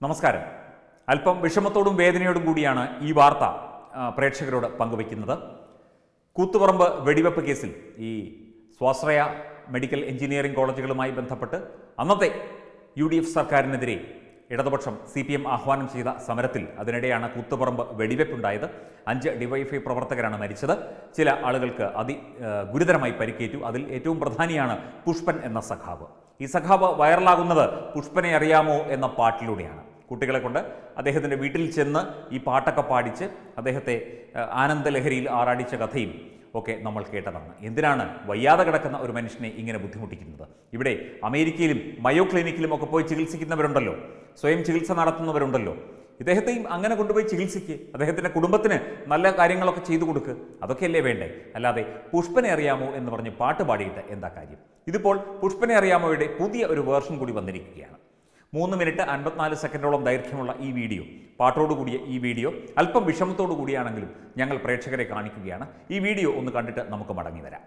നമസ്കാരം അല്പം വിഷമത്തോടും വേദനയോടും കൂടിയാണ് ഈ വാർത്ത ആ, പ്രേക്ഷകരോട് പങ്കുവയ്ക്കുന്നത് കൂത്തുപറമ്പ് വെടിവെപ്പ് കേസിൽ ഈ സ്വാശ്രയ മെഡിക്കൽ എഞ്ചിനീയറിംഗ് കോളേജുകളുമായി ബന്ധപ്പെട്ട് അന്നത്തെ യു ഡി എഫ് സർക്കാരിനെതിരെ ഇടതുപക്ഷം സി പി എം ആഹ്വാനം ചെയ്ത സമരത്തിൽ അതിനിടെയാണ് കൂത്തുപറമ്പ് വെടിവെപ്പുണ്ടായത് അഞ്ച് ഡിവൈഎഫ്ഐ പ്രവർത്തകരാണ് മരിച്ചത് ചില ആളുകൾക്ക് അതി ആ, ഗുരുതരമായി പരിക്കേറ്റു അതിൽ ഏറ്റവും പ്രധാനിയാണ് പുഷ്പൻ എന്ന സഖാവ് ഈ സഖാവ് വൈറലാകുന്നത് പുഷ്പനെ അറിയാമോ എന്ന പാട്ടിലൂടെയാണ് കുട്ടികളെ കൊണ്ട് അദ്ദേഹത്തിൻ്റെ വീട്ടിൽ ചെന്ന് ഈ പാട്ടൊക്കെ പാടിച്ച് അദ്ദേഹത്തെ ആ, ആനന്ദലഹരിയിൽ ആറാടിച്ച കഥയും ഒക്കെ നമ്മൾ കേട്ടതാണ് എന്തിനാണ് വയ്യാതെ കിടക്കുന്ന ഒരു മനുഷ്യനെ ഇങ്ങനെ ബുദ്ധിമുട്ടിക്കുന്നത് ഇവിടെ അമേരിക്കയിലും മയോ ക്ലിനിക്കിലും ഒക്കെ പോയി ചികിത്സിക്കുന്നവരുണ്ടല്ലോ സ്വയം ചികിത്സ നടത്തുന്നവരുണ്ടല്ലോ ഇദ്ദേഹത്തെയും അങ്ങനെ കൊണ്ടുപോയി ചികിത്സിക്ക് അദ്ദേഹത്തിൻ്റെ കുടുംബത്തിന് നല്ല കാര്യങ്ങളൊക്കെ ചെയ്തു കൊടുക്ക് അതൊക്കെയല്ലേ വേണ്ടേ അല്ലാതെ പുഷ്പനെ അറിയാമോ എന്ന് പറഞ്ഞ് പാട്ട് പാടിയിട്ട് എന്താ കാര്യം ഇതിപ്പോൾ പുഷ്പനെ അറിയാമോയുടെ പുതിയ ഒരു വേർഷൻ കൂടി വന്നിരിക്കുകയാണ് മൂന്ന് മിനിറ്റ് അൻപത്തിനാല് സെക്കൻഡോളം ദൈർഘ്യമുള്ള ഈ വീഡിയോ പാട്ടോടുകൂടിയ ഈ വീഡിയോ അല്പം വിഷമത്തോടു കൂടിയാണെങ്കിലും ഞങ്ങൾ പ്രേക്ഷകരെ കാണിക്കുകയാണ് ഈ വീഡിയോ ഒന്ന് കണ്ടിട്ട് നമുക്ക് മടങ്ങി വരാം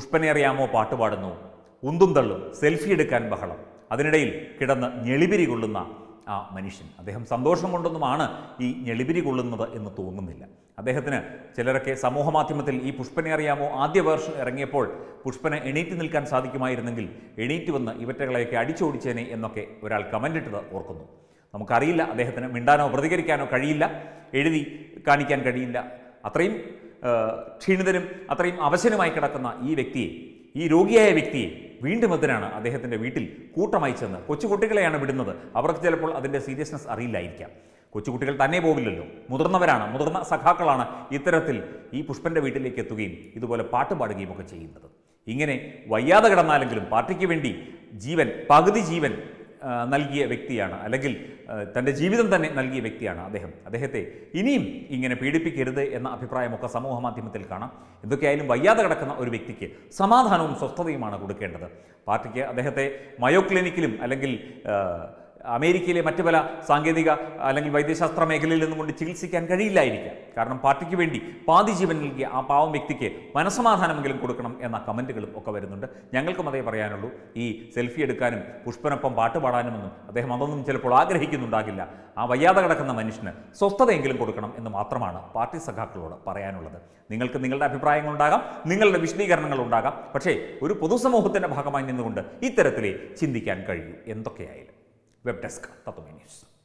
പുഷ്പനെ അറിയാമോ പാട്ട് പാടുന്നു ഉന്തും തള്ളും സെൽഫി എടുക്കാൻ ബഹളം അതിനിടയിൽ കിടന്ന് ഞെളിപിരി കൊള്ളുന്ന ആ മനുഷ്യൻ അദ്ദേഹം സന്തോഷം കൊണ്ടൊന്നുമാണ് ഈ ഞെളിപിരി കൊള്ളുന്നത് എന്ന് തോന്നുന്നില്ല അദ്ദേഹത്തിന് ചിലരൊക്കെ സമൂഹ മാധ്യമത്തിൽ ഈ പുഷ്പനെ അറിയാമോ ആദ്യ വേർഷൻ ഇറങ്ങിയപ്പോൾ പുഷ്പന് എണീറ്റ് നിൽക്കാൻ സാധിക്കുമായിരുന്നെങ്കിൽ എണീറ്റ് വന്ന് ഇവറ്റകളെയൊക്കെ അടിച്ചോടിച്ചേനെ എന്നൊക്കെ ഒരാൾ കമൻ്റ് ഇട്ടത് ഓർക്കുന്നു നമുക്കറിയില്ല അദ്ദേഹത്തിന് മിണ്ടാനോ പ്രതികരിക്കാനോ കഴിയില്ല എഴുതി കാണിക്കാൻ കഴിയില്ല അത്രയും ആ, ക്ഷീണിതരും അത്രയും അവശനുമായി കിടക്കുന്ന ഈ വ്യക്തിയെ ഈ രോഗിയായ വ്യക്തിയെ വീണ്ടും എന്തിനാണ് അദ്ദേഹത്തിൻ്റെ വീട്ടിൽ കൂട്ടമായി ചെന്ന് കൊച്ചുകുട്ടികളെയാണ് വിടുന്നത് അവർക്ക് ചിലപ്പോൾ അതിൻ്റെ സീരിയസ്നെസ് അറിയില്ലായിരിക്കാം കൊച്ചുകുട്ടികൾ തന്നെ പോകില്ലല്ലോ മുതിർന്നവരാണ് മുതിർന്ന സഖാക്കളാണ് ഇത്തരത്തിൽ ഈ പുഷ്പൻ്റെ വീട്ടിലേക്ക് എത്തുകയും ഇതുപോലെ പാട്ട് പാടുകയും ഒക്കെ ചെയ്യുന്നത് ഇങ്ങനെ വയ്യാതെ കിടന്നാലെങ്കിലും പാർട്ടിക്ക് വേണ്ടി ജീവൻ പകുതി ജീവൻ ആ, നൽകിയ വ്യക്തിയാണ് അല്ലെങ്കിൽ ആ, തൻ്റെ ജീവിതം തന്നെ നൽകിയ വ്യക്തിയാണ് അദ്ദേഹം അദ്ദേഹത്തെ ഇനിയും ഇങ്ങനെ പീഡിപ്പിക്കരുത് എന്ന അഭിപ്രായമൊക്കെ സമൂഹ മാധ്യമത്തിൽ കാണാം എന്തൊക്കെയായാലും വയ്യാതെ കിടക്കുന്ന ഒരു വ്യക്തിക്ക് സമാധാനവും സ്വസ്ഥതയുമാണ് കൊടുക്കേണ്ടത് പാർട്ടിക്ക് അദ്ദേഹത്തെ മയോ ക്ലിനിക്കിലും അല്ലെങ്കിൽ ആ, അമേരിക്കയിലെ മറ്റു പല സാങ്കേതിക അല്ലെങ്കിൽ വൈദ്യശാസ്ത്ര മേഖലയിൽ നിന്നും കൊണ്ട് ചികിത്സിക്കാൻ കഴിയില്ലായിരിക്കാം കാരണം പാർട്ടിക്ക് വേണ്ടി പാതി ജീവൻ നൽകിയ ആ പാവം വ്യക്തിക്ക് മനസമാധാനമെങ്കിലും കൊടുക്കണം എന്ന കമൻറ്റുകളും ഒക്കെ വരുന്നുണ്ട് ഞങ്ങൾക്കും അതേ പറയാനുള്ളൂ ഈ സെൽഫി എടുക്കാനും പുഷ്പനൊപ്പം പാട്ട് പാടാനുമൊന്നും അദ്ദേഹം അതൊന്നും ചിലപ്പോൾ ആഗ്രഹിക്കുന്നുണ്ടാകില്ല ആ വയ്യാതെ കിടക്കുന്ന മനുഷ്യന് സ്വസ്ഥതയെങ്കിലും കൊടുക്കണം എന്ന് മാത്രമാണ് പാർട്ടി സഖാക്കളോട് പറയാനുള്ളത് നിങ്ങൾക്ക് നിങ്ങളുടെ അഭിപ്രായങ്ങളുണ്ടാകാം നിങ്ങളുടെ വിശദീകരണങ്ങൾ ഉണ്ടാകാം പക്ഷേ ഒരു പൊതുസമൂഹത്തിൻ്റെ ഭാഗമായി നിന്നുകൊണ്ട് ഇത്തരത്തിലേ ചിന്തിക്കാൻ കഴിയൂ എന്തൊക്കെയായാലും വെബ് ഡെസ്ക് തത്വമേ ന്യൂസ്